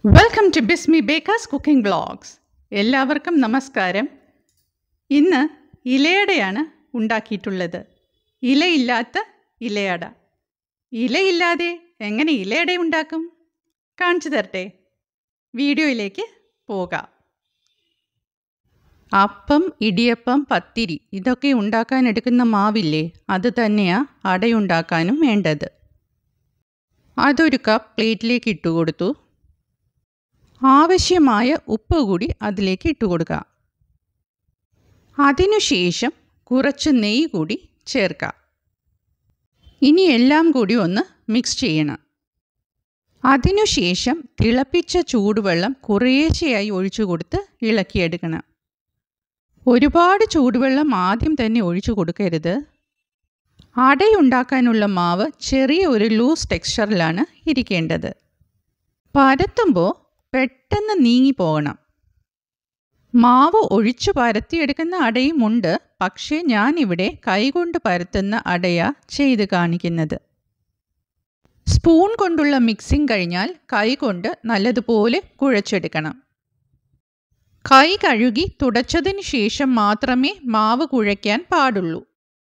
welcome to Bismi bakers cooking blogs എല്ലാവർക്കും നമസ്കാരം ഇന്ന് ഇലയടയാണ് ഉണ്ടാക്കിയിട്ടുള്ളത് ഇലയില്ലാത്ത ഇലയട ഇലയില്ലാതെ എങ്ങനെ ഇലയട ഉണ്ടാക്കും കാണിച്ചു തരട്ടെ വീഡിയോയിലേക്ക് പോകാം അപ്പം ഇടിയപ്പം പത്തിരി ഇതൊക്കെ ഉണ്ടാക്കാൻ എടുക്കുന്ന മാവില്ലേ അത് തന്നെയാണ് അടയുണ്ടാക്കാനും വേണ്ടത് അതൊരു കപ്പ് പ്ലേറ്റിലേക്ക് ഇട്ട് കൊടുത്തു ആവശ്യമായ ഉപ്പ് കൂടി അതിലേക്ക് ഇട്ട് കൊടുക്കുക അതിനുശേഷം കുറച്ച് നെയ്യ് കൂടി ചേർക്കാം ഇനി എല്ലാം കൂടി ഒന്ന് മിക്സ് ചെയ്യണം അതിനുശേഷം തിളപ്പിച്ച ചൂടുവെള്ളം കുറേശ്ശെയായി ഒഴിച്ചു കൊടുത്ത് ഇളക്കിയെടുക്കണം ഒരുപാട് ചൂടുവെള്ളം ആദ്യം തന്നെ ഒഴിച്ചു കൊടുക്കരുത് അടയുണ്ടാക്കാനുള്ള മാവ് ചെറിയ ഒരു ലൂസ് ടെക്സ്ചറിലാണ് ഇരിക്കേണ്ടത് പരത്തുമ്പോൾ പെട്ടെന്ന് നീങ്ങിപ്പോകണം മാവ് ഒഴിച്ചു പരത്തിയെടുക്കുന്ന അടയുമുണ്ട് പക്ഷേ ഞാനിവിടെ കൈകൊണ്ട് പരത്തുന്ന അടയാ ചെയ്ത് കാണിക്കുന്നത് സ്പൂൺ കൊണ്ടുള്ള മിക്സിംഗ് കഴിഞ്ഞാൽ കൈകൊണ്ട് നല്ലതുപോലെ കുഴച്ചെടുക്കണം കൈ കഴുകി തുടച്ചതിന് ശേഷം മാത്രമേ മാവ് കുഴയ്ക്കാൻ പാടുള്ളൂ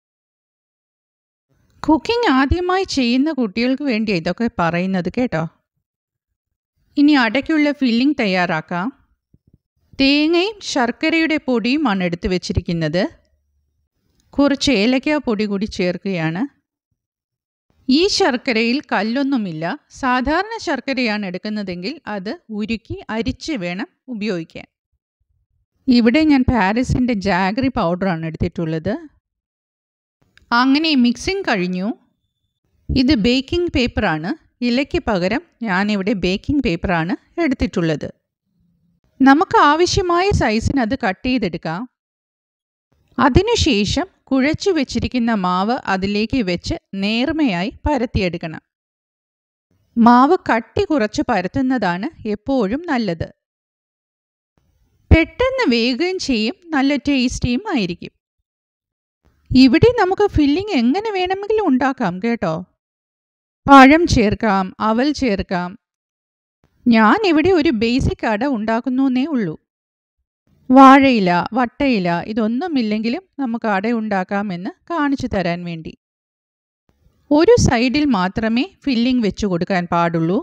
കുക്കിംഗ് ആദ്യമായി ചെയ്യുന്ന കുട്ടികൾക്ക് വേണ്ടി ഇതൊക്കെ പറയുന്നത് കേട്ടോ ഇനി അടയ്ക്കുള്ള ഫില്ലിംഗ് തയ്യാറാക്കാം തേങ്ങയും ശർക്കരയുടെ പൊടിയുമാണ് എടുത്ത് വെച്ചിരിക്കുന്നത് കുറച്ച് ഏലക്ക പൊടി കൂടി ചേർക്കുകയാണ് ഈ ശർക്കരയിൽ കല്ലൊന്നുമില്ല സാധാരണ ശർക്കരയാണ് എടുക്കുന്നതെങ്കിൽ അത് ഉരുക്കി അരിച്ച് വേണം ഉപയോഗിക്കാൻ ഇവിടെ ഞാൻ പാരീസിൻ്റെ ജാഗറി പൗഡറാണ് എടുത്തിട്ടുള്ളത് അങ്ങനെ മിക്സിംഗ് കഴിഞ്ഞു ഇത് ബേക്കിംഗ് പേപ്പറാണ് ഇലയ്ക്ക് പകരം ഞാനിവിടെ ബേക്കിംഗ് പേപ്പറാണ് എടുത്തിട്ടുള്ളത് നമുക്ക് ആവശ്യമായ സൈസിന് അത് കട്ട് ചെയ്തെടുക്കാം അതിനുശേഷം കുഴച്ചു വെച്ചിരിക്കുന്ന മാവ് അതിലേക്ക് വെച്ച് നേർമയായി പരത്തിയെടുക്കണം മാവ് കട്ടി കുറച്ച് പരത്തുന്നതാണ് എപ്പോഴും നല്ലത് പെട്ടെന്ന് വേഗം ചെയ്യും നല്ല ടേസ്റ്റിയും ആയിരിക്കും ഇവിടെ നമുക്ക് ഫില്ലിംഗ് എങ്ങനെ വേണമെങ്കിലും ഉണ്ടാക്കാം കേട്ടോ പഴം ചേർക്കാം അവൽ ചേർക്കാം ഞാൻ ഇവിടെ ഒരു ബേസിക് അട ഉണ്ടാക്കുന്നേ ഉള്ളൂ വാഴയില വട്ടയില ഇതൊന്നുമില്ലെങ്കിലും നമുക്ക് അട ഉണ്ടാക്കാമെന്ന് കാണിച്ചു തരാൻ വേണ്ടി ഒരു സൈഡിൽ മാത്രമേ ഫില്ലിംഗ് വെച്ച് കൊടുക്കാൻ പാടുള്ളൂ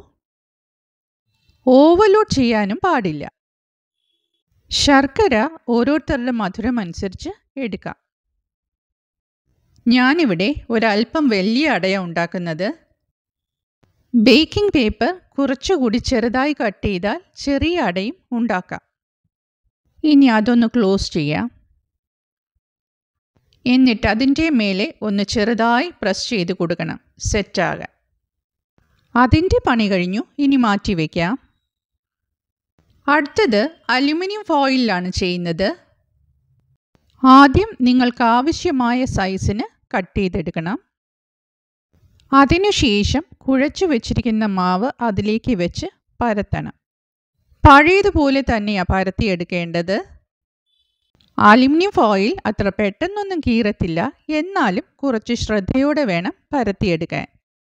ഓവർലോഡ് ചെയ്യാനും പാടില്ല ശർക്കര ഓരോരുത്തരുടെ മധുരം അനുസരിച്ച് എടുക്കാം ഞാനിവിടെ ഒരല്പം വലിയ അടയ ഉണ്ടാക്കുന്നത് ബേക്കിംഗ് പേപ്പർ കുറച്ചുകൂടി ചെറുതായി കട്ട് ചെയ്താൽ ചെറിയ അടയും ഉണ്ടാക്കാം ഇനി അതൊന്ന് ക്ലോസ് ചെയ്യാം എന്നിട്ട് അതിൻ്റെ മേലെ ഒന്ന് ചെറുതായി പ്രസ് ചെയ്ത് കൊടുക്കണം സെറ്റാകാൻ അതിൻ്റെ പണി കഴിഞ്ഞു ഇനി മാറ്റി വയ്ക്കാം അടുത്തത് അലുമിനിയം ഫോയിലാണ് ചെയ്യുന്നത് ആദ്യം നിങ്ങൾക്ക് ആവശ്യമായ സൈസിന് കട്ട് ചെയ്തെടുക്കണം അതിനുശേഷം കുഴച്ചു വെച്ചിരിക്കുന്ന മാവ് അതിലേക്ക് വെച്ച് പരത്തണം പഴയതുപോലെ തന്നെയാണ് പരത്തിയെടുക്കേണ്ടത് അലുമിനിയം ഫോയിൽ അത്ര പെട്ടെന്നൊന്നും കീറത്തില്ല എന്നാലും കുറച്ച് ശ്രദ്ധയോടെ വേണം പരത്തിയെടുക്കാൻ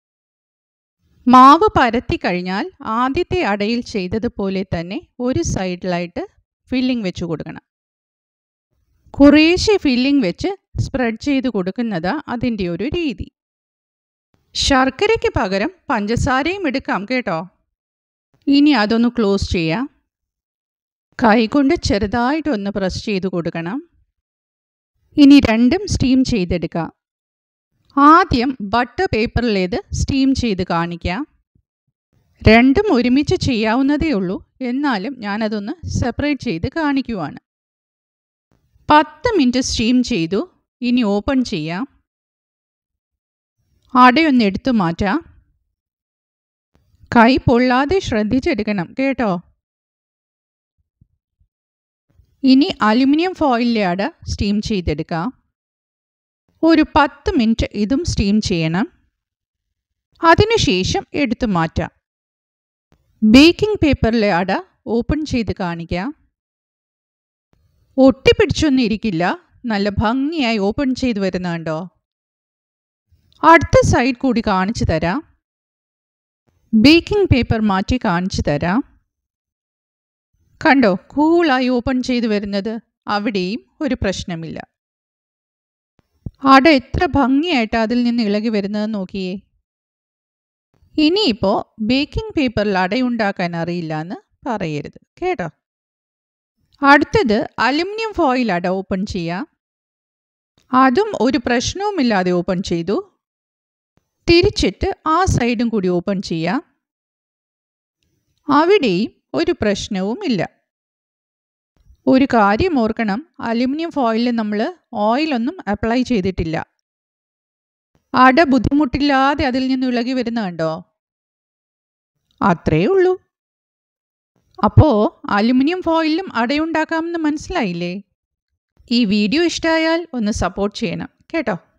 മാവ് പരത്തി കഴിഞ്ഞാൽ ആദ്യത്തെ അടയിൽ ചെയ്തതുപോലെ തന്നെ ഒരു സൈഡിലായിട്ട് ഫില്ലിംഗ് വെച്ച് കൊടുക്കണം കുറേശ്ശെ ഫില്ലിംഗ് വെച്ച് സ്പ്രെഡ് ചെയ്ത് കൊടുക്കുന്നതാ അതിൻ്റെ ഒരു രീതി ശർക്കരയ്ക്ക് പകരം പഞ്ചസാരയും എടുക്കാം കേട്ടോ ഇനി അതൊന്ന് ക്ലോസ് ചെയ്യാം കൈകൊണ്ട് ചെറുതായിട്ടൊന്ന് പ്രസ് ചെയ്ത് കൊടുക്കണം ഇനി രണ്ടും സ്റ്റീം ചെയ്തെടുക്കാം ആദ്യം ബട്ടർ പേപ്പറിലേത് സ്റ്റീം ചെയ്ത് കാണിക്കാം രണ്ടും ഒരുമിച്ച് ചെയ്യാവുന്നതേ ഉള്ളൂ എന്നാലും ഞാനതൊന്ന് സെപ്പറേറ്റ് ചെയ്ത് കാണിക്കുവാണ് പത്ത് മിനിറ്റ് സ്റ്റീം ചെയ്തു ഇനി ഓപ്പൺ ചെയ്യാം അടയൊന്ന് എടുത്തു മാറ്റാം കൈ പൊള്ളാതെ ശ്രദ്ധിച്ചെടുക്കണം കേട്ടോ ഇനി അലുമിനിയം ഫോയിലിലെ അട സ്റ്റീം ചെയ്തെടുക്കാം ഒരു പത്ത് മിനിറ്റ് ഇതും സ്റ്റീം ചെയ്യണം അതിനുശേഷം എടുത്തു മാറ്റാം ബേക്കിംഗ് പേപ്പറിലെ അട ഓപ്പൺ ചെയ്ത് കാണിക്കാം ഒട്ടിപ്പിടിച്ചൊന്നും ഇരിക്കില്ല നല്ല ഭംഗിയായി ഓപ്പൺ ചെയ്ത് വരുന്നുണ്ടോ അടുത്ത സൈഡ് കൂടി കാണിച്ചു തരാം ബേക്കിംഗ് പേപ്പർ മാറ്റി കാണിച്ചു തരാം കണ്ടോ കൂളായി ഓപ്പൺ ചെയ്തു വരുന്നത് അവിടെയും ഒരു പ്രശ്നമില്ല അട എത്ര ഭംഗിയായിട്ട് അതിൽ നിന്ന് ഇളകി വരുന്നത് നോക്കിയേ ഇനിയിപ്പോൾ ബേക്കിംഗ് പേപ്പറിൽ അടയുണ്ടാക്കാൻ അറിയില്ല എന്ന് പറയരുത് കേട്ടോ അടുത്തത് അലുമിനിയം ഫോയിൽ അട ഓപ്പൺ ചെയ്യാം അതും ഒരു പ്രശ്നവുമില്ലാതെ ഓപ്പൺ ചെയ്തു തിരിച്ചിട്ട് ആ സൈഡും കൂടി ഓപ്പൺ ചെയ്യാം അവിടെയും ഒരു പ്രശ്നവുമില്ല ഒരു കാര്യം ഓർക്കണം അലുമിനിയം ഫോയിലിൽ നമ്മൾ ഓയിലൊന്നും അപ്ലൈ ചെയ്തിട്ടില്ല അട ബുദ്ധിമുട്ടില്ലാതെ അതിൽ നിന്ന് ഇളകി വരുന്ന കണ്ടോ അത്രേ ഉള്ളൂ അപ്പോൾ അലുമിനിയം ഫോയിലും അടയുണ്ടാക്കാമെന്ന് മനസ്സിലായില്ലേ ഈ വീഡിയോ ഇഷ്ടമായാൽ ഒന്ന് സപ്പോർട്ട് ചെയ്യണം കേട്ടോ